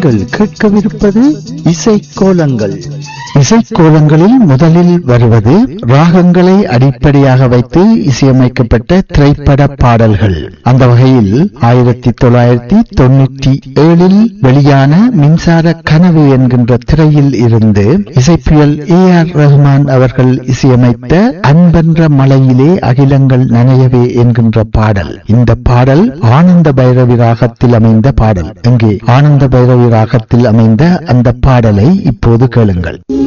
நீங்கள் கேட்கவிருப்பது இசைக்கோலங்கள் இசைக்கோலங்களில் முதலில் வருவது ராகங்களை அடிப்படையாக வைத்து இசையமைக்கப்பட்ட திரைப்பட பாடல்கள் அந்த வகையில் ஆயிரத்தி தொள்ளாயிரத்தி தொண்ணூற்றி ஏழில் வெளியான மின்சார கனவு என்கின்ற திரையில் இருந்து இசைப்பியல் ஏ ஆர் ரஹ்மான் அவர்கள் இசையமைத்த அன்பென்ற மலையிலே அகிலங்கள் நனையவே என்கின்ற பாடல் இந்த பாடல் ஆனந்த பைரவி ராகத்தில் அமைந்த பாடல் இங்கே ஆனந்த பைரவி ராகத்தில் அமைந்த அந்த பாடலை இப்போது கேளுங்கள்